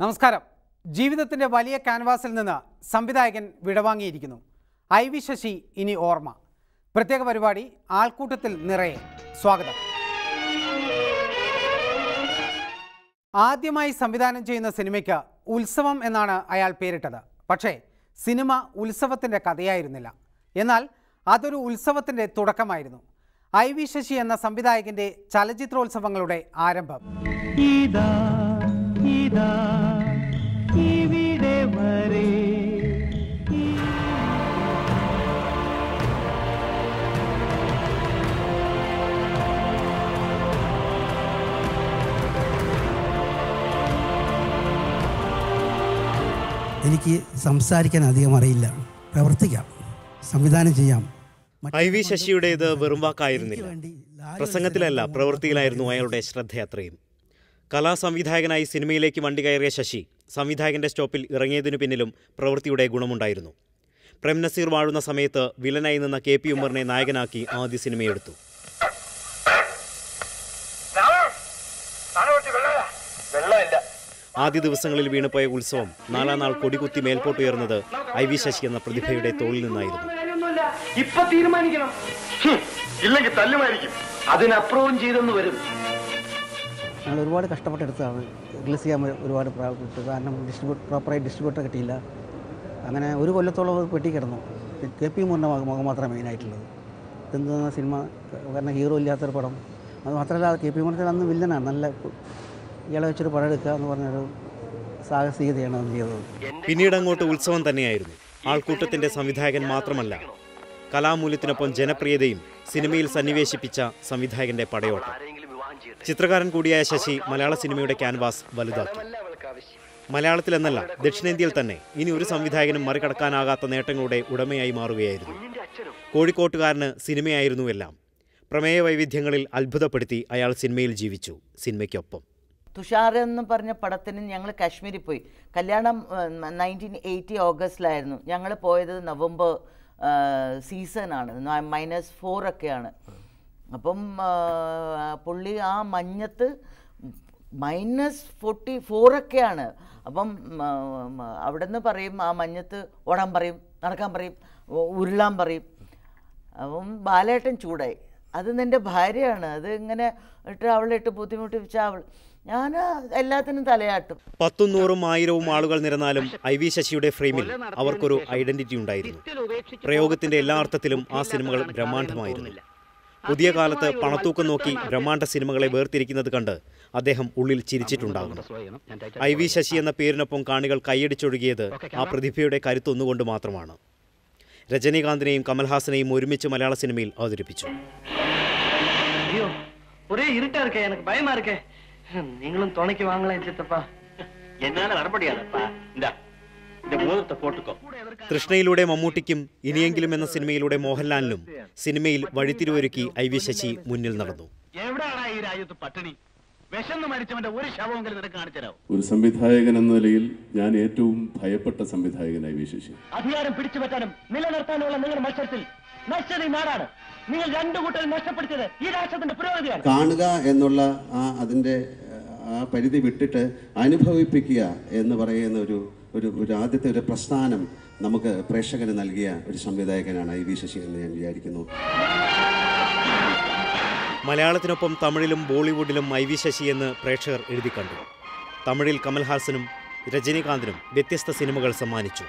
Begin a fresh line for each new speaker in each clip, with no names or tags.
നമസ്കാരം ജീവിതത്തിൻ്റെ വലിയ ക്യാൻവാസിൽ നിന്ന് സംവിധായകൻ വിടവാങ്ങിയിരിക്കുന്നു ഐ വി ശശി ഇനി ഓർമ്മ പ്രത്യേക പരിപാടി ആൾക്കൂട്ടത്തിൽ നിറയെ സ്വാഗതം ആദ്യമായി സംവിധാനം ചെയ്യുന്ന സിനിമയ്ക്ക് ഉത്സവം എന്നാണ് അയാൾ പേരിട്ടത് പക്ഷേ സിനിമ ഉത്സവത്തിൻ്റെ കഥയായിരുന്നില്ല എന്നാൽ അതൊരു ഉത്സവത്തിൻ്റെ തുടക്കമായിരുന്നു ഐ വി ശശി എന്ന സംവിധായകൻ്റെ ചലച്ചിത്രോത്സവങ്ങളുടെ ആരംഭം
ഇതാ ഇതാ ഇവിടെ വരെ
എനിക്ക് സംസാരിക്കാൻ അധികം അറിയില്ല പ്രവർത്തിക്കാം സംവിധാനം ചെയ്യാം
ഐ വി ശശിയുടേത് വെറും വാക്കായിരുന്നില്ല
വേണ്ടി
പ്രസംഗത്തിലല്ല പ്രവൃത്തിയിലായിരുന്നു അയാളുടെ ശ്രദ്ധയത്രയും കലാസംവിധായകനായി സിനിമയിലേക്ക് വണ്ടി കയറിയ ശശി സംവിധായകന്റെ സ്റ്റോപ്പിൽ ഇറങ്ങിയതിനു പിന്നിലും പ്രവൃത്തിയുടെ ഗുണമുണ്ടായിരുന്നു പ്രേം നസീർ വാഴുന്ന സമയത്ത് വില്ലനായി നിന്ന കെ പി ഉമ്മറിനെ നായകനാക്കി ആദ്യ സിനിമയെടുത്തു ആദ്യ ദിവസങ്ങളിൽ വീണുപോയ ഉത്സവം നാലാം നാൾ കൊടികുത്തി മേൽപോട്ടുയർന്നത് ഐ വി ശശി എന്ന പ്രതിഭയുടെ തോളിൽ നിന്നായിരുന്നു
ഇപ്പൊ തീരുമാനിക്കണം ഇല്ലെങ്കിൽ തല്ലുമായിരിക്കും അതിനപ്പുറവും ചെയ്തെന്ന് വരും
ഞങ്ങൾ ഒരുപാട് കഷ്ടപ്പെട്ടെടുത്തതാണ് റിലീസ് ചെയ്യാൻ ഒരുപാട് പ്രാപ്തിപ്പെട്ടു കാരണം ഡിസ്ട്രിബ്യൂട്ട് പ്രോപ്പറായി ഡിസ്ട്രിബ്യൂട്ടർ കിട്ടിയില്ല അങ്ങനെ ഒരു കൊല്ലത്തോളം അത് പെട്ടി കിടന്നു കെ പി മുറിൻ്റെ മുഖം മാത്രമേ മെയിനായിട്ടുള്ളത് എന്ത് സിനിമ കാരണം ഹീറോ ഇല്ലാത്തൊരു പടം അത് മാത്രമല്ല കെ പി മുറിൻ്റെ അന്ന് വില്ലനാണ് നല്ല ഇയാളെ വെച്ചൊരു പടം എടുക്കുക എന്ന് പറഞ്ഞൊരു സാഹസികതയാണ് അത് ചെയ്തത്
പിന്നീട് അങ്ങോട്ട് ഉത്സവം തന്നെയായിരുന്നു ആൾക്കൂട്ടത്തിന്റെ സംവിധായകൻ മാത്രമല്ല കലാമൂല്യത്തിനൊപ്പം ജനപ്രിയതയും സിനിമയിൽ സന്നിവേശിപ്പിച്ച സംവിധായകന്റെ പടയോട്ടം ചിത്രകാരൻ കൂടിയായ ശശി മലയാള സിനിമയുടെ ക്യാൻവാസ് വലുതാക്കി മലയാളത്തിലെന്നല്ല ദക്ഷിണേന്ത്യയിൽ തന്നെ ഇനി ഒരു സംവിധായകനും മറികടക്കാനാകാത്ത നേട്ടങ്ങളുടെ ഉടമയായി മാറുകയായിരുന്നു കോഴിക്കോട്ടുകാരന് സിനിമയായിരുന്നു എല്ലാം പ്രമേയ വൈവിധ്യങ്ങളിൽ അത്ഭുതപ്പെടുത്തി അയാൾ സിനിമയിൽ ജീവിച്ചു സിനിമയ്ക്കൊപ്പം
തുഷാർ എന്ന് പറഞ്ഞ പടത്തിന് ഞങ്ങൾ കാശ്മീരിൽ പോയി കല്യാണം നയൻറ്റീൻ എയ്റ്റി ഓഗസ്റ്റിലായിരുന്നു ഞങ്ങൾ പോയത് നവംബർ സീസണാണ് മൈനസ് ഫോർ ഒക്കെയാണ് അപ്പം ആ, പുള്ളി ആ മഞ്ഞത്ത് മൈനസ് ഫോർട്ടി ഫോറൊക്കെയാണ് അപ്പം ആ, ആ, അവിടുന്ന് പറയും ആ മഞ്ഞത്ത് ഓടാൻ പറയും നടക്കാൻ പറയും ഉ- ഉരുളാൻ പറയും അപ്പം ബാലേട്ടൻ ചൂടായി അത് നിൻ്റെ ഭാര്യയാണ് അത് ഇങ്ങനെ ഇട്ട് അവളെ ഇട്ട് ബുദ്ധിമുട്ടിപ്പിച്ച അവൾ ഞാൻ എല്ലാത്തിനും തലയാട്ടും
പത്തും നൂറും ആയിരവും ആളുകൾ നിരന്നാലും ഐ വി ശശിയുടെ ഫ്രെയിമിൽ അവർക്കൊരു ഐഡന്റിറ്റി ഉണ്ടായിരുന്നു പ്രയോഗത്തിന്റെ എല്ലാ അർത്ഥത്തിലും ആ സിനിമകൾ ബ്രഹ്മാണ്ഡമായിരുന്നു പുതിയ കാലത്ത് പണത്തൂക്കം നോക്കി ബ്രഹ്മാണ്ഡ സിനിമകളെ വേർതിരിക്കുന്നത് കണ്ട് അദ്ദേഹം ഉള്ളിൽ ചിരിച്ചിട്ടുണ്ടാകും ഐ വി ശശി എന്ന പേരിനൊപ്പം കാണികൾ കൈയടിച്ചൊഴുകിയത് ആ പ്രതിഭയുടെ കരുത്തൊന്നുകൊണ്ട് മാത്രമാണ് രജനീകാന്തിനെയും കമൽഹാസനെയും ഒരുമിച്ച് മലയാള സിനിമയിൽ അവതരിപ്പിച്ചു
ஐயோ ஒரே இருட்டா இருக்கே எனக்கு பயமா இருக்கே நீங்களும் துணைக்கு வாங்கலாம் சித்தப்பா என்னால வர முடியாதப்பா இந்த இந்த மோதிரத்தை போட்டுக்கோ
തൃഷ്ണയിലൂടെ മമ്മൂട്ടിക്കും ഇനിയെങ്കിലും എന്ന സിനിമയിലൂടെ മോഹൻലാലിനും സിനിമയിൽ വഴിത്തിരിവൊരുക്കി ഐ വി ശശി മുന്നിൽ നടന്നു
എവിടെയാണ് ഈ രാജ്യത്ത് പട്ടിണി വിശന്ന് മരിച്ചവന്റെ ഒരു ശവമെങ്കിലും നിനക്ക് കാണിച്ചുതരാം
ഒരു സംവിധായകൻ എന്ന നിലയിൽ ഞാൻ ഏറ്റവും ഭയപ്പെട്ട സംവിധായകനായി വിശേഷിക്കും
അധികാരം പിടിച്ചു പറ്റാനും നിലനിർത്താനുമുള്ള നിങ്ങളുടെ മത്സരത്തിൽ നഷ്ടത ഈ നാടാണ് നിങ്ങൾ രണ്ടു കൂട്ടരും നഷ്ടപ്പെടുത്തിയത് ഈ രാഷ്ട്രത്തിന്റെ പുരോഗതിയാണ്
കാണുക എന്നുള്ള ആ അതിൻ്റെ ആ പരിധി വിട്ടിട്ട് അനുഭവിപ്പിക്കുക എന്ന് പറയുന്ന ഒരു ഒരു ഒരു ആദ്യത്തെ ഒരു പ്രസ്ഥാനം നമുക്ക് പ്രേക്ഷകന് നൽകിയ ഒരു സംവിധായകനാണ് ഐ വി ശശി എന്ന് ഞാൻ വിചാരിക്കുന്നു
മലയാളത്തിനൊപ്പം തമിഴിലും ബോളിവുഡിലും ഐ വി ശശി എന്ന് പ്രേക്ഷകർ എഴുതി കണ്ടു തമിഴിൽ കമൽഹാസനും രജനീകാന്തിനും വ്യത്യസ്ത സിനിമകൾ സമ്മാനിച്ചു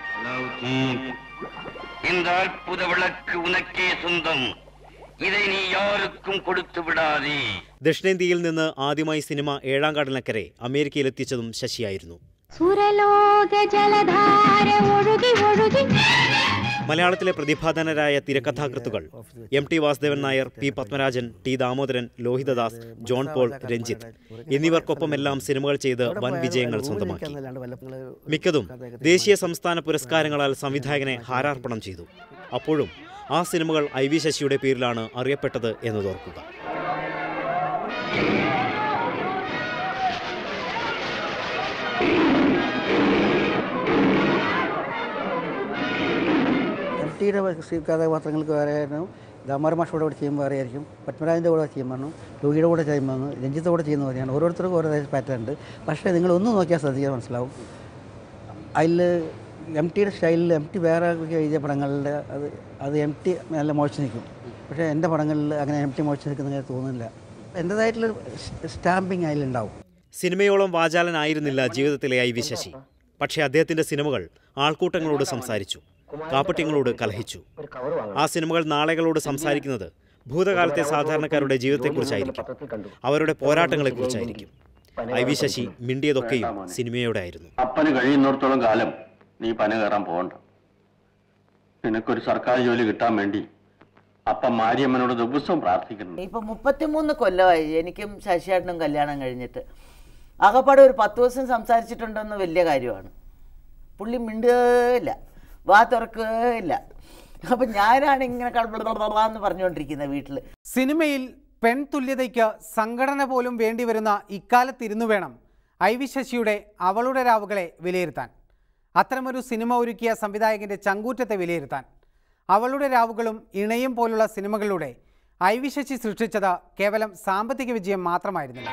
இந்த அற்புத விளக்கு உனக்கே சொந்தம் இதை நீ யாருக்கும் கொடுத்து விடாதே
ദക്ഷിണേന്ത്യയിൽ നിന്ന് ആദ്യമായി സിനിമ ഏഴാം കടലക്കരെ അമേരിക്കയിലെത്തിച്ചതും ശശിയായിരുന്നു
സുരലോക ജലധാര ഒഴുകി ഒഴുകി
മലയാളത്തിലെ പ്രതിഭാധനരായ തിരക്കഥാകൃത്തുകൾ എം ടി വാസുദേവൻ നായർ പി പത്മരാജൻ ടി ദാമോദരൻ ലോഹിതദാസ് ജോൺ പോൾ രഞ്ജിത്ത് എന്നിവർക്കൊപ്പമെല്ലാം സിനിമകൾ ചെയ്ത് വൻ വിജയങ്ങൾ സ്വന്തമാക്കി മിക്കതും ദേശീയ സംസ്ഥാന പുരസ്കാരങ്ങളാൽ സംവിധായകനെ ഹാരാർപ്പണം ചെയ്തു അപ്പോഴും ആ സിനിമകൾ ഐ വി ശശിയുടെ പേരിലാണ് അറിയപ്പെട്ടത് എന്നതോർക്കുക
എം ടിയുടെ കഥാപാത്രങ്ങൾക്ക് വേറെയായിരുന്നു ദാമോദര മാഷോടെ കൂടെ ചെയ്യുമ്പോൾ അറിയായിരിക്കും പത്മരാജൻ്റെ കൂടെ ചെയ്യുമ്പോൾ ലോഹിയുടെ കൂടെ ചെയ്യുമ്പോൾ രഞ്ജിത്ത് കൂടെ ചെയ്യുന്ന പോലെയാണ് ഓരോരുത്തർക്കും ഓരോ പാറ്റേൺ ഉണ്ട് പക്ഷേ നിങ്ങൾ ഒന്ന് നോക്കിയാൽ ശ്രദ്ധിക്കാൻ മനസ്സിലാവും അതിൽ എം ടിയുടെ സ്റ്റൈലിൽ എം ടി വേറെ എഴുതിയ പടങ്ങളിൽ അത് അത് എം ടി നല്ല മോശം നിൽക്കും പക്ഷേ എൻ്റെ പടങ്ങളിൽ അങ്ങനെ എം ടി മോശം നിൽക്കുന്ന തോന്നുന്നില്ല എൻ്റേതായിട്ടുള്ള സ്റ്റാമ്പിങ് അതിലുണ്ടാവും
സിനിമയോളം വാചാലനായിരുന്നില്ല ജീവിതത്തിലെ ഐ വി ശശി പക്ഷേ അദ്ദേഹത്തിന്റെ സിനിമകൾ ആൾക്കൂട്ടങ്ങളോട് സംസാരിച്ചു കാപ്പട്യങ്ങളോട് കലഹിച്ചു ആ സിനിമകൾ നാളെകളോട് സംസാരിക്കുന്നത് ഭൂതകാലത്തെ സാധാരണക്കാരുടെ ജീവിതത്തെക്കുറിച്ചായിരിക്കും അവരുടെ പോരാട്ടങ്ങളെക്കുറിച്ചായിരിക്കും ഐ വി ശശി മിണ്ടിയതൊക്കെയും സിനിമയോടായിരുന്നു
അപ്പന് കഴിയുന്നിടത്തോളം കാലം നീ പന കയറാൻ പോകണ്ട നിനക്കൊരു സർക്കാർ ജോലി കിട്ടാൻ വേണ്ടി അപ്പം മാരിയമ്മനോട് ദിവസവും പ്രാർത്ഥിക്കുന്നു
ഇപ്പൊ മുപ്പത്തിമൂന്ന് കൊല്ലമായി എനിക്കും ശശിയേട്ടനും കല്യാണം കഴിഞ്ഞിട്ട് ആകപ്പാടെ ഒരു പത്ത് ദിവസം സംസാരിച്ചിട്ടുണ്ടെന്ന് വലിയ കാര്യമാണ് പുള്ളി മിണ്ടുകയില്ല വാ തുറക്കുകയില്ല അപ്പം ഞാനാണ് ഇങ്ങനെ എന്ന് പറഞ്ഞുകൊണ്ടിരിക്കുന്നത് വീട്ടിൽ
സിനിമയിൽ പെൺതുല്യതയ്ക്ക് സംഘടന പോലും വേണ്ടിവരുന്ന ഇക്കാലത്തിരുന്നു വേണം ഐ വി ശശിയുടെ അവളുടെ രാവുകളെ വിലയിരുത്താൻ അത്തരമൊരു സിനിമ ഒരുക്കിയ സംവിധായകൻ്റെ ചങ്കൂറ്റത്തെ വിലയിരുത്താൻ അവളുടെ രാവുകളും ഇണയും പോലുള്ള സിനിമകളിലൂടെ ഐ വി ശശി സൃഷ്ടിച്ചത് കേവലം സാമ്പത്തിക വിജയം മാത്രമായിരുന്നില്ല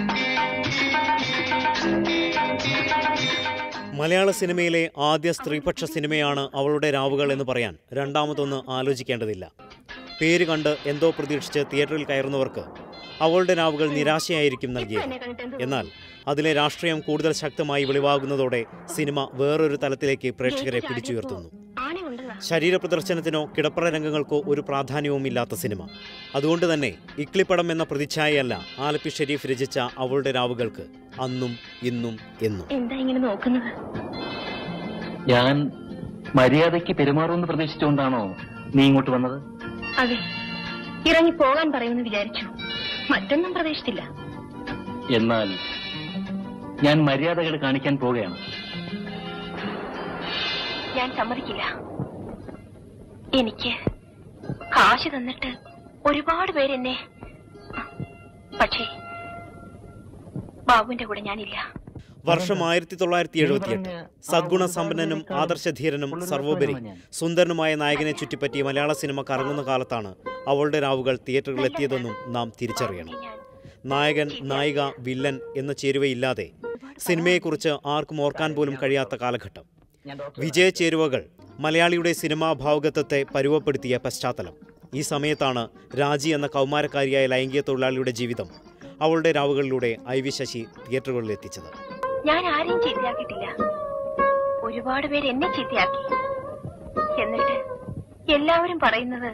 മലയാള സിനിമയിലെ ആദ്യ സ്ത്രീപക്ഷ സിനിമയാണ് അവളുടെ രാവുകൾ എന്ന് പറയാൻ രണ്ടാമതൊന്ന് ആലോചിക്കേണ്ടതില്ല പേര് കണ്ട് എന്തോ പ്രതീക്ഷിച്ച് തിയേറ്ററിൽ കയറുന്നവർക്ക് അവളുടെ രാവുകൾ നിരാശയായിരിക്കും നൽകിയത് എന്നാൽ അതിലെ രാഷ്ട്രീയം കൂടുതൽ ശക്തമായി വെളിവാകുന്നതോടെ സിനിമ വേറൊരു തലത്തിലേക്ക് പ്രേക്ഷകരെ പിടിച്ചുയർത്തുന്നു ശരീര പ്രദർശനത്തിനോ കിടപ്പറ രംഗങ്ങൾക്കോ ഒരു പ്രാധാന്യവുമില്ലാത്ത സിനിമ അതുകൊണ്ട് തന്നെ ഇക്ലിപ്പടം എന്ന പ്രതിച്ഛായയല്ല ആലപ്പി ഷെരീഫ് രചിച്ച അവളുടെ രാവുകൾക്ക് അന്നും ഇന്നും എന്നും
എന്താ ഇങ്ങനെ നോക്കുന്നത്
ഞാൻ മര്യാദയ്ക്ക് പെരുമാറുമെന്ന് പ്രതീക്ഷിച്ചുകൊണ്ടാണോ നീ ഇങ്ങോട്ട് വന്നത്
അതെ ഇറങ്ങി പോകാൻ പറയുമെന്ന് വിചാരിച്ചു മറ്റൊന്നും പ്രതീക്ഷിച്ചില്ല
എന്നാൽ ഞാൻ മര്യാദകൾ കാണിക്കാൻ പോവുകയാണ്
ഞാൻ സമ്മതിക്കില്ല എനിക്ക് കാശ് തന്നിട്ട് ഒരുപാട് പേരെന്നെ പക്ഷേ ബാബുവിന്റെ കൂടെ ഞാനില്ല
വർഷം ആയിരത്തി തൊള്ളായിരത്തി എഴുപത്തിയെട്ട് സദ്ഗുണ സമ്പന്നനും ആദർശധീരനും സർവോപരി സുന്ദരനുമായ നായകനെ ചുറ്റിപ്പറ്റി മലയാള സിനിമ കറങ്ങുന്ന കാലത്താണ് അവളുടെ രാവുകൾ തിയേറ്ററുകളിൽ എത്തിയതെന്നും നാം തിരിച്ചറിയണം നായകൻ നായിക വില്ലൻ എന്ന ചേരുവയില്ലാതെ സിനിമയെക്കുറിച്ച് ആർക്കും ഓർക്കാൻ പോലും കഴിയാത്ത കാലഘട്ടം വിജയ ചേരുവകൾ മലയാളിയുടെ സിനിമാ ഭാവുകത്വത്തെ പരുവപ്പെടുത്തിയ പശ്ചാത്തലം ഈ സമയത്താണ് രാജി എന്ന കൗമാരക്കാരിയായ ലൈംഗിക തൊഴിലാളിയുടെ ജീവിതം അവളുടെ രാവുകളിലൂടെ ഐ വി ശശി തിയേറ്ററുകളിൽ എത്തിച്ചത്
ഞാൻ ആരെയും ചീത്തയാക്കിയിട്ടില്ല ഒരുപാട് പേര് എന്നെ ചീത്തയാക്കി എന്നിട്ട് എല്ലാവരും പറയുന്നത്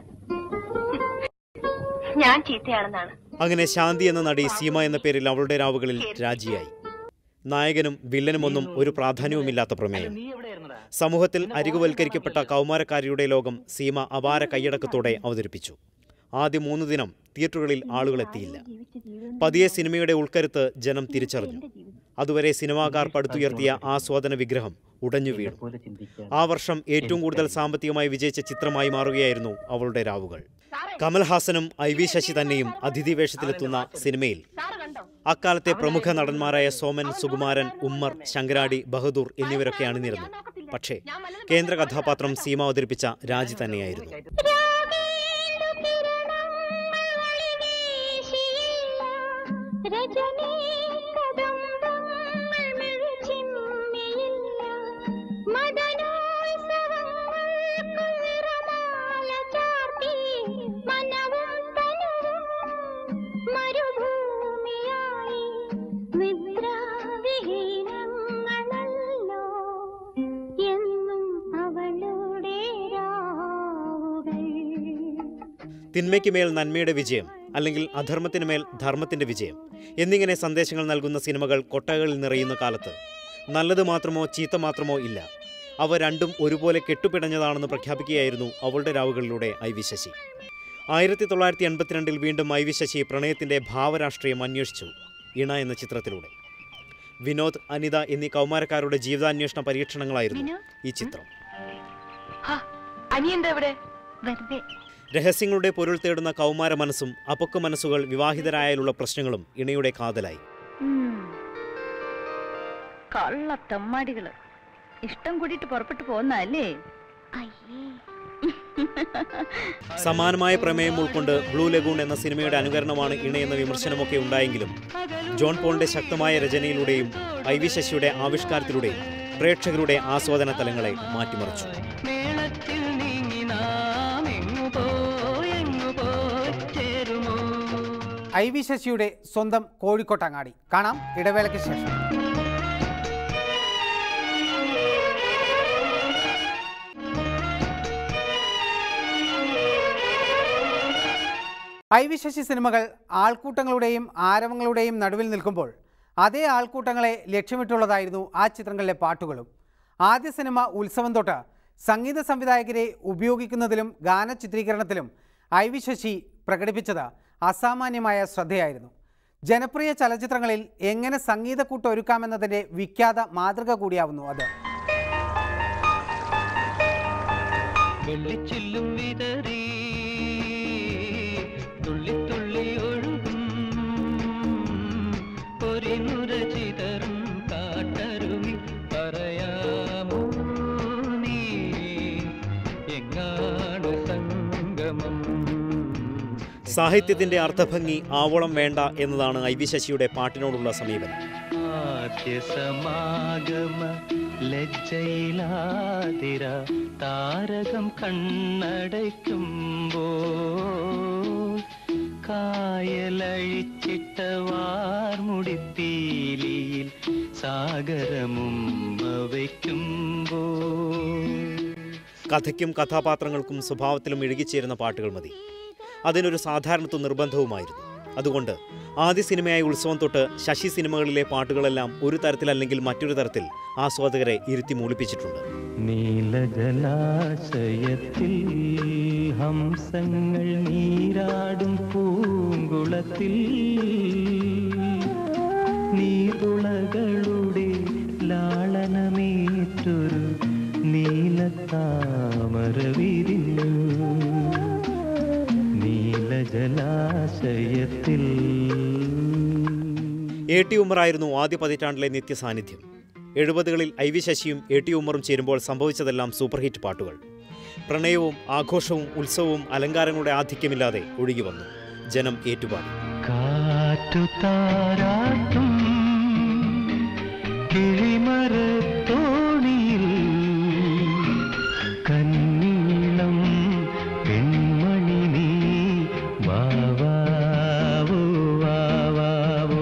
ഞാൻ ചീത്തയാണെന്നാണ്
അങ്ങനെ ശാന്തി എന്ന നടി സീമ എന്ന പേരിൽ അവളുടെ രാവുകളിൽ രാജിയായി നായകനും വില്ലനുമൊന്നും ഒരു പ്രാധാന്യവുമില്ലാത്ത പ്രമേയം സമൂഹത്തിൽ അരികുവൽക്കരിക്കപ്പെട്ട കൗമാരക്കാരിയുടെ ലോകം സീമ അപാര കൈയടക്കത്തോടെ അവതരിപ്പിച്ചു ആദ്യ മൂന്ന് ദിനം തിയേറ്ററുകളിൽ ആളുകൾ എത്തിയില്ല പതിയെ സിനിമയുടെ ഉൾക്കരുത്ത് ജനം തിരിച്ചറിഞ്ഞു അതുവരെ സിനിമാകാർ പടുത്തുയർത്തിയ ആസ്വാദന വിഗ്രഹം ഉടഞ്ഞു വീണു ആ വർഷം ഏറ്റവും കൂടുതൽ സാമ്പത്തികമായി വിജയിച്ച ചിത്രമായി മാറുകയായിരുന്നു അവളുടെ രാവുകൾ കമൽഹാസനും ഐ വി ശശി തന്നെയും അതിഥി വേഷത്തിലെത്തുന്ന സിനിമയിൽ അക്കാലത്തെ പ്രമുഖ നടന്മാരായ സോമൻ സുകുമാരൻ ഉമ്മർ ശങ്കരാടി ബഹദൂർ എന്നിവരൊക്കെ അണിനിരന്നു പക്ഷേ കേന്ദ്ര കഥാപാത്രം സീമ അവതരിപ്പിച്ച രാജി തന്നെയായിരുന്നു
രജനീ കദംബങ്ങൾ മിഴിച്ചിമ്മിയില്ല മദനോത്സവങ്ങൾക്ക് നിറമാല ചാർത്തി മനവും തനുവും മരുഭൂമിയായി നിദ്രാവിഹീനങ്ങളല്ലോ എന്നും അവളുടെ രാവുകൾ
തിന്മയ്ക്ക് മേൽ നന്മയുടെ വിജയം അല്ലെങ്കിൽ അധർമ്മത്തിന് മേൽ ധർമ്മത്തിന്റെ വിജയം എന്നിങ്ങനെ സന്ദേശങ്ങൾ നൽകുന്ന സിനിമകൾ കൊട്ടകളിൽ നിറയുന്ന കാലത്ത് നല്ലത് മാത്രമോ ചീത്ത മാത്രമോ ഇല്ല അവ രണ്ടും ഒരുപോലെ കെട്ടുപിടഞ്ഞതാണെന്ന് പ്രഖ്യാപിക്കുകയായിരുന്നു അവളുടെ രാവുകളിലൂടെ ഐ വി ശശി ആയിരത്തി തൊള്ളായിരത്തി എൺപത്തിരണ്ടിൽ വീണ്ടും ഐ വി ശശി പ്രണയത്തിന്റെ ഭാവരാഷ്ട്രീയം അന്വേഷിച്ചു ഇണ എന്ന ചിത്രത്തിലൂടെ വിനോദ് അനിത എന്നീ കൗമാരക്കാരുടെ ജീവിതാന്വേഷണ പരീക്ഷണങ്ങളായിരുന്നു ഈ ചിത്രം
അനിയെന്താ ഇവിടെ വെറുതെ
രഹസ്യങ്ങളുടെ പൊരുൾ തേടുന്ന കൗമാര മനസ്സും അപൊക്ക് മനസ്സുകൾ വിവാഹിതരായാലുള്ള പ്രശ്നങ്ങളും ഇണയുടെ കാതലായി
കള്ള തെമ്മാടികള് ഇഷ്ടം കൂടിയിട്ട് പുറപ്പെട്ടു പോന്നല്ലേ
അയ്യേ
സമാനമായ പ്രമേയം ഉൾക്കൊണ്ട് ബ്ലൂ ലഗൂൺ എന്ന സിനിമയുടെ അനുകരണമാണ് ഇണയെന്ന വിമർശനമൊക്കെ ഉണ്ടായെങ്കിലും ജോൺ പോളിന്റെ ശക്തമായ രചനയിലൂടെയും ഐ വി ശശിയുടെ ആവിഷ്കാരത്തിലൂടെയും പ്രേക്ഷകരുടെ ആസ്വാദന തലങ്ങളെ മാറ്റിമറിച്ചു
മേളത്തിൽ നീങ്ങി നാം എങ്ങു പോയെങ്ങു പോച്ചേരുമോ
ഐ വി ശശിയുടെ സ്വന്തം കോഴിക്കോട്ടങ്ങാടി കാണാം ഇടവേളയ്ക്ക് ശേഷം ഐ വി ശശി സിനിമകൾ ആൾക്കൂട്ടങ്ങളുടെയും ആരവങ്ങളുടെയും നടുവിൽ നിൽക്കുമ്പോൾ അതേ ആൾക്കൂട്ടങ്ങളെ ലക്ഷ്യമിട്ടുള്ളതായിരുന്നു ആ ചിത്രങ്ങളിലെ പാട്ടുകളും ആദ്യ സിനിമ ഉത്സവം തൊട്ട് സംഗീത സംവിധായകരെ ഉപയോഗിക്കുന്നതിലും ഗാന ചിത്രീകരണത്തിലും ഐ വി ശശി പ്രകടിപ്പിച്ചത് അസാമാന്യമായ ശ്രദ്ധയായിരുന്നു ജനപ്രിയ ചലച്ചിത്രങ്ങളിൽ എങ്ങനെ സംഗീതക്കൂട്ട് ഒരുക്കാമെന്നതിൻ്റെ വിഖ്യാത മാതൃക കൂടിയാവുന്നു അത്
വെള്ളിച്ചില്ലും വിതറി തുള്ളി തുള്ളി ഒഴുകും പൊരിനുര ചിതറും കാട്ടരുവി പറയാമോ നീ എങ്ങാണ് സംഗമം
സാഹിത്യത്തിന്റെ അർത്ഥഭംഗി ആവോളം വേണ്ട എന്നതാണ് ഐ വി ശശിയുടെ പാട്ടിനോടുള്ള സമീപനം
ആദ്യ സമാഗമ ലജ്ജയിലാതിര താരകം കണ്ണടയ്ക്കുമ്പോൾ കായലഴിച്ചിട്ട വാർമുടിത്തീലിയിൽ സാഗരമുമ്മ വയ്ക്കുമ്പോൾ
കഥയ്ക്കും കഥാപാത്രങ്ങൾക്കും സ്വഭാവത്തിലും ഇഴുകിച്ചേരുന്ന പാട്ടുകൾ മതി അതിനൊരു സാധാരണത്വ നിർബന്ധവുമായിരുന്നു അതുകൊണ്ട് ആദ്യ സിനിമയായ ഉത്സവം തൊട്ട് ശശി സിനിമകളിലെ പാട്ടുകളെല്ലാം ഒരു തരത്തിലല്ലെങ്കിൽ മറ്റൊരു തരത്തിൽ ആസ്വാദകരെ ഇരുത്തി മൂളിപ്പിച്ചിട്ടുണ്ട്
നീലജലാശയത്തിൽ ഹംസങ്ങൾ നീരാടും പൂങ്കുളത്തിൽ നീതുളകളുടെ ലാളനമേറ്റൊരു നീലത്താമര വിരിഞ്ഞു നീലജലാശയത്തിൽ
എ ടി ഉമ്മറായിരുന്നു ആദ്യ പതിറ്റാണ്ടിലെ നിത്യസാന്നിധ്യം എഴുപതുകളിൽ ഐ വി ശശിയും എ ടി ഉമ്മറും ചേരുമ്പോൾ സംഭവിച്ചതെല്ലാം സൂപ്പർ ഹിറ്റ് പാട്ടുകൾ പ്രണയവും ആഘോഷവും ഉത്സവവും അലങ്കാരങ്ങളുടെ ആധിക്യമില്ലാതെ ഒഴുകി വന്നു ജനം ഏറ്റുപാടി
കാറ്റു താരാട്ടും കിളിമരത്തോണിയിൽ കന്നീളം പെൺമണി നീ വാവാവോ വാവാവോ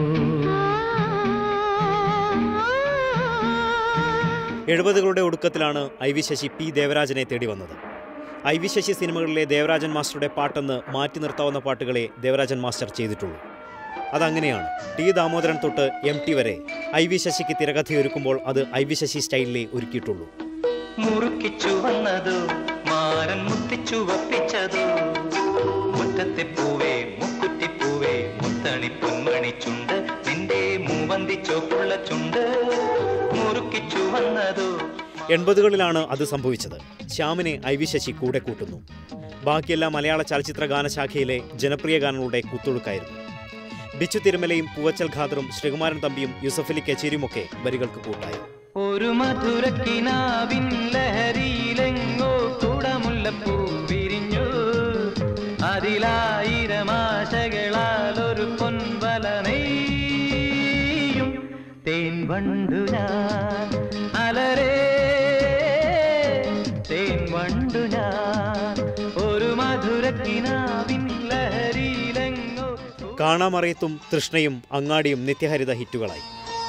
എഴുപതുകളുടെ ഒടുക്കത്തിലാണ് ഐ വി ശശി പി ദേവരാജനെ തേടി വന്നത് ഐ വി ശശി സിനിമകളിലെ ദേവരാജൻ മാസ്റ്ററുടെ പാട്ടെന്ന് മാറ്റി നിർത്താവുന്ന പാട്ടുകളെ ദേവരാജൻ മാസ്റ്റർ ചെയ്തിട്ടുള്ളൂ അതങ്ങനെയാണ് ടി ദാമോദരൻ തൊട്ട് എം ടി വരെ ഐ വി ശശിക്ക് തിരകഥയൊരുക്കുമ്പോൾ അത് ഐ വി ശശി സ്റ്റൈലിലേ ഒരുക്കിയിട്ടുള്ളൂ
മുറുക്കിച്ചു വന്നതോ മാരൻ മുത്തിച്ചു വപ്പിച്ചതോ മുറ്റത്തെ പൂവേ മുക്കുറ്റിപ്പൂവേ മുത്തണി പൊന്മണി ചുണ്ട് നിന്റെ മൂവന്തി ചോപ്പുള്ള ചുണ്ട് മുറുക്കിച്ചു വന്നതോ
എൺപതുകളിലാണ് അത് സംഭവിച്ചത് ശ്യാമിനെ ഐ വി ശശി കൂടെ കൂട്ടുന്നു ബാക്കിയെല്ലാം മലയാള ചലച്ചിത്ര ഗാനശാഖയിലെ ജനപ്രിയ ഗാനങ്ങളുടെ കുത്തൊഴുക്കായിരുന്നു ബിച്ചു തിരുമലയും പൂവച്ചൽ ഖാദറും ശ്രീകുമാരൻ തമ്പിയും യൂസഫലി കച്ചേരിയുമൊക്കെ വരികൾക്ക് കൂട്ടായി
ഒരു മധുരക്കിനാവിൻ ലഹരിയിലെങ്ങോ കുടമുല്ലപ്പൂ വിരിഞ്ഞു അതിലായിരം ആശകളാൽ ഒരു പൊൻവല നെയ്യും തേൻ വണ്ടു ഞാൻ അലരേ തേൻ വണ്ടു ഞാൻ ഒരു മധുരക്കിനാവിൻ ലഹരിയിലെങ്ങോ
കാണാമറയത്തും തൃഷ്ണയും അങ്ങാടിയും നിത്യഹരിത ഹിറ്റുകളായി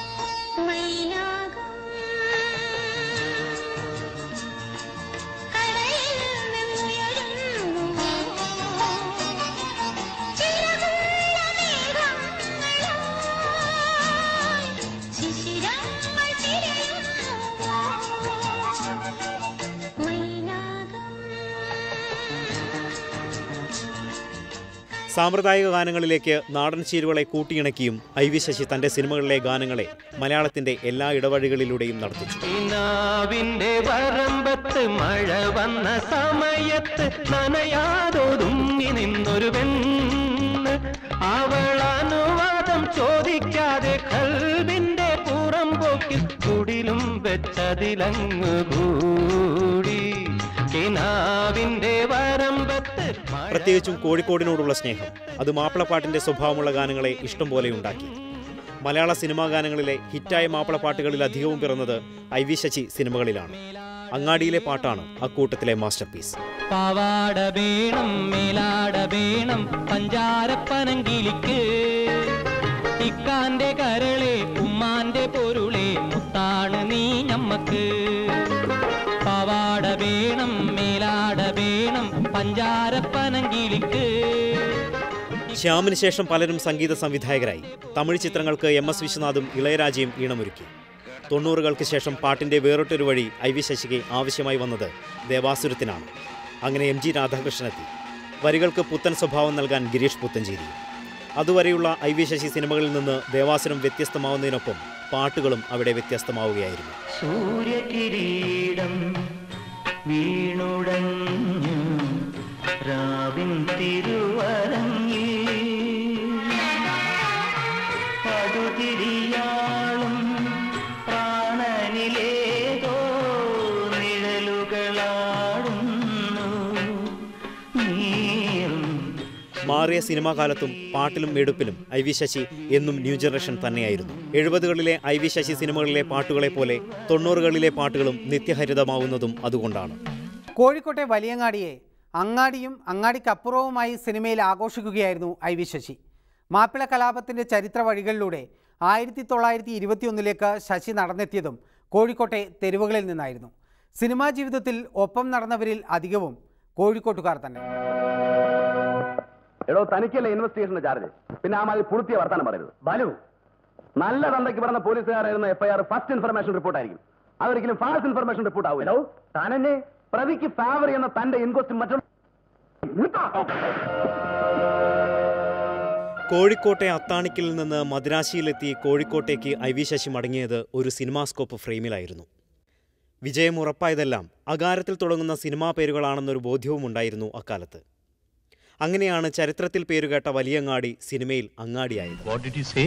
സാമ്പ്രദായിക ഗാനങ്ങളിലേക്ക് നാടൻ ചേരുവകളെ കൂട്ടിയിണക്കിയും ഐ വി ശശി തന്റെ സിനിമകളിലെ ഗാനങ്ങളെ മലയാളത്തിന്റെ എല്ലാ ഇടവഴികളിലൂടെയും നടത്തിച്ചു
നാവിന്റെ വരമ്പത്ത് മഴ വന്ന സമയത്ത് നനയാതൊതുങ്ങി നിന്നൊരു പെണ്ണ് അവൾ അനുവാദം ചോദിക്കാതെ കൽവിന്റെ പുറം പോക്കിൽ കുടിലും വെച്ചതിലങ്ങ് കൂടി കിനാവിന്റെ വരമ്പത്ത്
പ്രത്യേകിച്ചും കോഴിക്കോടിനോടുള്ള സ്നേഹം അത് മാപ്പിളപ്പാട്ടിന്റെ സ്വഭാവമുള്ള ഗാനങ്ങളെ ഇഷ്ടം പോലെ ഉണ്ടാക്കി മലയാള സിനിമാ ഗാനങ്ങളിലെ ഹിറ്റായ മാപ്പിളപ്പാട്ടുകളിൽ അധികവും പിറന്നത് ഐ വി ശശി സിനിമകളിലാണ് അങ്ങാടിയിലെ പാട്ടാണ് അക്കൂട്ടത്തിലെ മാസ്റ്റർ പീസ്
പാവാട വേണം മേലാട വേണം പഞ്ചാരപ്പനങ്കിലിക്ക് ഇക്കാന്റെ കരളെ ഉമ്മാന്റെ പൊരുളെ മുത്താണ് നീ ഞമ്മക്ക് പാവാട വേണം മേലാട വേണം പഞ്ചാരപ്പനങ്കിലിക്ക്
ശ്യാമിന് ശേഷം പലരും സംഗീത സംവിധായകരായി തമിഴ് ചിത്രങ്ങൾക്ക് എം എസ് വിശ്വനാഥും ഇളയരാജയും ഈണമൊരുക്കി തൊണ്ണൂറുകൾക്ക് ശേഷം പാട്ടിന്റെ വേറിട്ടൊരു വഴി ഐ വി ശശിക്ക് ആവശ്യമായി വന്നത് ദേവാസുരത്തിനാണ് അങ്ങനെ എം ജി രാധാകൃഷ്ണനെത്തി വരികൾക്ക് പുത്തൻ സ്വഭാവം നൽകാൻ ഗിരീഷ് പുത്തഞ്ചേരി അതുവരെയുള്ള ഐ വി ശശി സിനിമകളിൽ നിന്ന് ദേവാസുരം വ്യത്യസ്തമാവുന്നതിനൊപ്പം പാട്ടുകളും അവിടെ വ്യത്യസ്തമാവുകയായിരുന്നു
സൂര്യകിരീടം വീണുടഞ്ഞു രാവിൻ തിരുവരങ്ങിൽ പടുതിരിയാളും പ്രാണനിലേതോ നിഴലുകളാടുന്നു നീറും
മാറിയ സിനിമാ കാലത്തും പാട്ടിലും എടുപ്പിലും ഐ വി ശശി എന്നും ന്യൂ ജനറേഷൻ തന്നെയായിരുന്നു എഴുപതുകളിലെ ഐ വി ശശി സിനിമകളിലെ പാട്ടുകളെ പോലെ തൊണ്ണൂറുകളിലെ പാട്ടുകളും നിത്യഹരിതമാവുന്നതും അതുകൊണ്ടാണ്
കോഴിക്കോട്ടെ വലിയങ്ങാടിയെ അങ്ങാടിയും അങ്ങാടിക്കപ്പുറവുമായി സിനിമയിൽ ആഘോഷിക്കുകയായിരുന്നു ഐ വി ശശി മാപ്പിള കലാപത്തിൻ്റെ ചരിത്ര വഴികളിലൂടെ ആയിരത്തി തൊള്ളായിരത്തി ഇരുപത്തിയൊന്നിലേക്ക് ശശി നടന്നെത്തിയതും കോഴിക്കോട്ടെ തെരുവുകളിൽ നിന്നായിരുന്നു സിനിമാ ജീവിതത്തിൽ ഒപ്പം നടന്നവരിൽ അധികവും കോഴിക്കോട്ടുകാർ തന്നെ
എടോ തനിക്കല്ലേ ഇൻവെസ്റ്റിഗേഷന്റെ ചാർജ് പിന്നെ ആ മാതിരി പുളുത്തിയ വർത്താനം പറയരുത് ബാലു നല്ല തന്തയ്ക്ക് പറഞ്ഞ പോലീസുകാരായിരുന്ന എഫ്ഐആർ ഫസ്റ്റ് ഇൻഫർമേഷൻ റിപ്പോർട്ട് ആയിരിക്കും അതൊരിക്കലും ഫാൾസ് ഇൻഫർമേഷൻ റിപ്പോർട്ട് ആവില്ല താനെന്നെ പ്രതിക്ക് ഫേവർ ചെയ്യുന്ന തന്റെ ഇൻക്വസ്റ്റ് മറ്റുള്ള
കോഴിക്കോട്ടെ അത്താണിക്കിൽ നിന്ന് മദ്രാശിയിലെത്തി കോഴിക്കോട്ടേക്ക് ഐ വി ശശി മടങ്ങിയത് ഒരു സിനിമാസ്കോപ്പ് ഫ്രെയിമിലായിരുന്നു വിജയം ഉറപ്പായതെല്ലാം അകാരത്തിൽ തുടങ്ങുന്ന സിനിമാ പേരുകളാണെന്നൊരു ബോധ്യവും ഉണ്ടായിരുന്നു അക്കാലത്ത് അങ്ങനെയാണ് ചരിത്രത്തിൽ പേരുകേട്ട വലിയങ്ങാടി സിനിമയിൽ അങ്ങാടിയായത്
What did you say?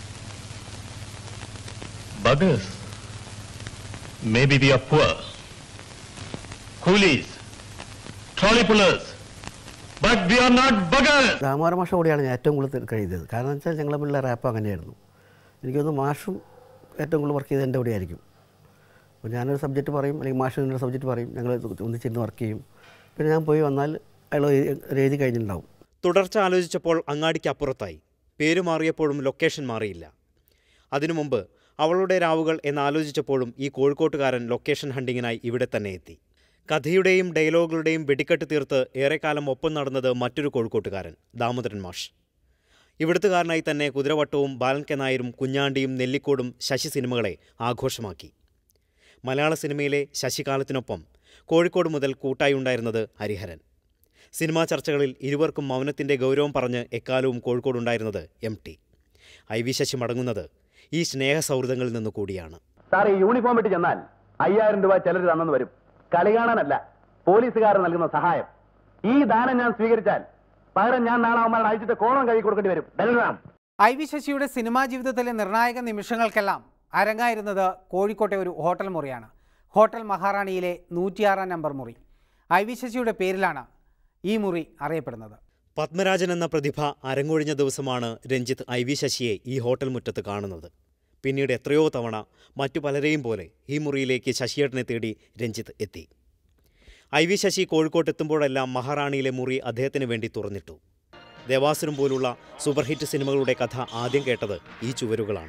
Buggers. Maybe we are poor. Coolies. Trolley pullers. But we are not buggers.
രാമാര മാഷ കൂടിയാണ് ഞാൻ ഏറ്റവും കൂടുതൽ കഴിയുന്നത് കാരണം എന്ന് വെച്ചാൽ ഞങ്ങൾ തമ്മിലുള്ള റാപ്പ് അങ്ങനെയായിരുന്നു എനിക്കൊന്ന് മാഷും ഏറ്റവും കൂടുതൽ വർക്ക് ചെയ്തത് എൻ്റെ കൂടെ ആയിരിക്കും അപ്പോൾ ഞാനൊരു സബ്ജക്റ്റ് പറയും അല്ലെങ്കിൽ മാഷ് ഒരു സബ്ജക്റ്റ് പറയും ഞങ്ങൾ ഒന്നിച്ചിരുന്ന് വർക്ക് ചെയ്യും പിന്നെ ഞാൻ പോയി വന്നാൽ അയാൾ ഒരു എഴുതി കഴിഞ്ഞിട്ടുണ്ടാവും
തുടർച്ച ആലോചിച്ചപ്പോൾ അങ്ങാടിക്ക് അപ്പുറത്തായി പേര് മാറിയപ്പോഴും ലൊക്കേഷൻ മാറിയില്ല അതിനു മുമ്പ് അവളുടെ രാവുകൾ എന്നാലോചിച്ചപ്പോഴും ഈ കോഴിക്കോട്ടുകാരൻ ലൊക്കേഷൻ ഹണ്ടിങ്ങിനായി ഇവിടെ തന്നെ എത്തി കഥയുടെയും ഡയലോഗുകളുടെയും വെടിക്കെട്ട് തീർത്ത് ഏറെക്കാലം ഒപ്പം നടന്നത് മറ്റൊരു കോഴിക്കോട്ടുകാരൻ ദാമോദരൻ മാഷ് ഇവിടുത്തുകാരനായി തന്നെ കുതിരവട്ടവും ബാലൻ കെ നായരും കുഞ്ഞാണ്ടിയും നെല്ലിക്കോടും ശശി സിനിമകളെ ആഘോഷമാക്കി മലയാള സിനിമയിലെ ശശികാലത്തിനൊപ്പം കോഴിക്കോട് മുതൽ കൂട്ടായി ഉണ്ടായിരുന്നത് ഹരിഹരൻ സിനിമാ ചർച്ചകളിൽ ഇരുവർക്കും മൗനത്തിൻ്റെ ഗൗരവം പറഞ്ഞ് എക്കാലവും കോഴിക്കോടുണ്ടായിരുന്നത് എം ടി ഐ വി ശശി മടങ്ങുന്നത് ഈ സ്നേഹ സൗഹൃദങ്ങളിൽ നിന്ന് കൂടിയാണ്
സാർ ഈ യൂണിഫോം ഇട്ട് ചെന്നാൽ അയ്യായിരം രൂപ ചിലർ തന്നെന്ന് വരും കളി കാണാനല്ല പോലീസുകാർ നൽകുന്ന സഹായം ഈ ദാനം ഞാൻ സ്വീകരിച്ചാൽ പകരം ഞാൻ നാളെ അവന്മാരുടെ അയച്ചിട്ട് കോണം കൈ കൊടുക്കേണ്ടി വരും ബലറാം
ഐ വി ശശിയുടെ സിനിമാ ജീവിതത്തിലെ നിർണായക നിമിഷങ്ങൾക്കെല്ലാം അരങ്ങായിരുന്നത് കോഴിക്കോട്ടെ ഒരു ഹോട്ടൽ മുറിയാണ് ഹോട്ടൽ മഹാറാണിയിലെ നൂറ്റിയാറാം നമ്പർ മുറി ഐ വി ശശിയുടെ പേരിലാണ് ഈ മുറി അറിയപ്പെടുന്നത്
പത്മരാജൻ എന്ന പ്രതിഭ അരങ്ങൊഴിഞ്ഞ ദിവസമാണ് രഞ്ജിത്ത് ഐ വി ശശിയെ ഈ ഹോട്ടൽ മുറ്റത്ത് കാണുന്നത് പിന്നീട് എത്രയോ തവണ മറ്റു പലരെയും പോലെ ഈ മുറിയിലേക്ക് ശശിയേട്ടനെ തേടി രഞ്ജിത്ത് എത്തി ഐ വി ശശി കോഴിക്കോട്ട് എത്തുമ്പോഴെല്ലാം മഹാറാണിയിലെ മുറി അദ്ദേഹത്തിന് വേണ്ടി തുറന്നിട്ടു ദേവാസുരം പോലുള്ള സൂപ്പർഹിറ്റ് സിനിമകളുടെ കഥ ആദ്യം കേട്ടത് ഈ ചുവരുകളാണ്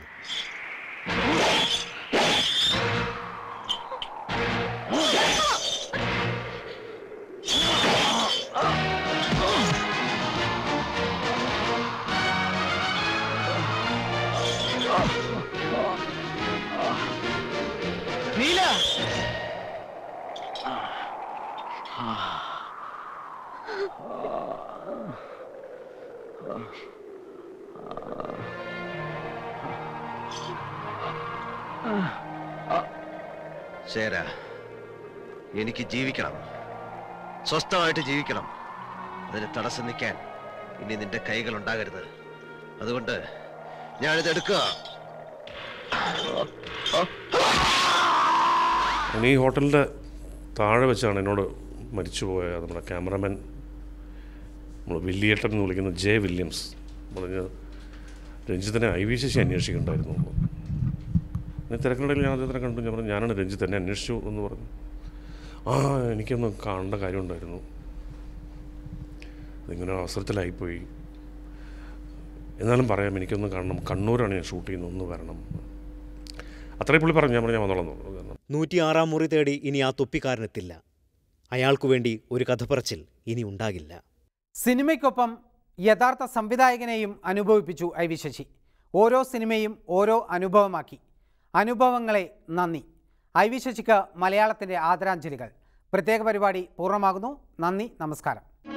നീല
ശര എനിക്ക് ജീവിക്കണം സ്വസ്ഥമായിട്ട് ജീവിക്കണം അതിന് തടസ്സം നിൽക്കാൻ ഇനി നിന്റെ കൈകൾ ഉണ്ടാകരുത് അതുകൊണ്ട് ഞാനിത് എടുക്കുക
ഞാൻ ഈ ഹോട്ടലിൻ്റെ താഴെ വെച്ചാണ് എന്നോട്
മരിച്ചുപോയ നമ്മുടെ ക്യാമറമാൻ നമ്മൾ വില്ലിയേട്ടൻ എന്ന് വിളിക്കുന്ന ജെ വില്യംസ് പറഞ്ഞ് രഞ്ജിത്തിനെ ഐ വി ശശി അന്വേഷിക്കുന്നുണ്ടായിരുന്നു ഞാൻ തിരക്കിനിടയിൽ ഞാൻ അദ്ദേഹത്തിനെ കണ്ടു ഞാൻ പറഞ്ഞു ഞാനാണ് രഞ്ജിത്ത് എന്നെ അന്വേഷിച്ചു എന്ന് പറഞ്ഞു ആ എനിക്കൊന്ന് കാണേണ്ട കാര്യമുണ്ടായിരുന്നു അതിങ്ങനെ അവസരത്തിലായിപ്പോയി എന്നാലും പറയാം എനിക്കൊന്ന് കാണണം കണ്ണൂരാണ് ഞാൻ ഷൂട്ട് ചെയ്യുന്നത് ഒന്ന് വരണം അത്രയും പുള്ളി പറഞ്ഞു ഞാൻ പറഞ്ഞു ഞാൻ വന്നോളാം എന്ന് പറഞ്ഞു. കാരണം
നൂറ്റിയാറാം മുറി തേടി ഇനി ആ തൊപ്പിക്കാരനെത്തില്ല അയാൾക്കു വേണ്ടി ഒരു കഥ പറച്ചിൽ ഇനി ഉണ്ടാകില്ല
സിനിമയ്ക്കൊപ്പം യഥാർത്ഥ സംവിധായകനെയും അനുഭവിപ്പിച്ചു ഐ വി ശശി ഓരോ സിനിമയും ഓരോ അനുഭവമാക്കി അനുഭവങ്ങളെ നന്ദി ഐ വി ശശിക്ക് മലയാളത്തിൻ്റെ ആദരാഞ്ജലികൾ പ്രത്യേക പരിപാടി പൂർണ്ണമാകുന്നു നന്ദി നമസ്കാരം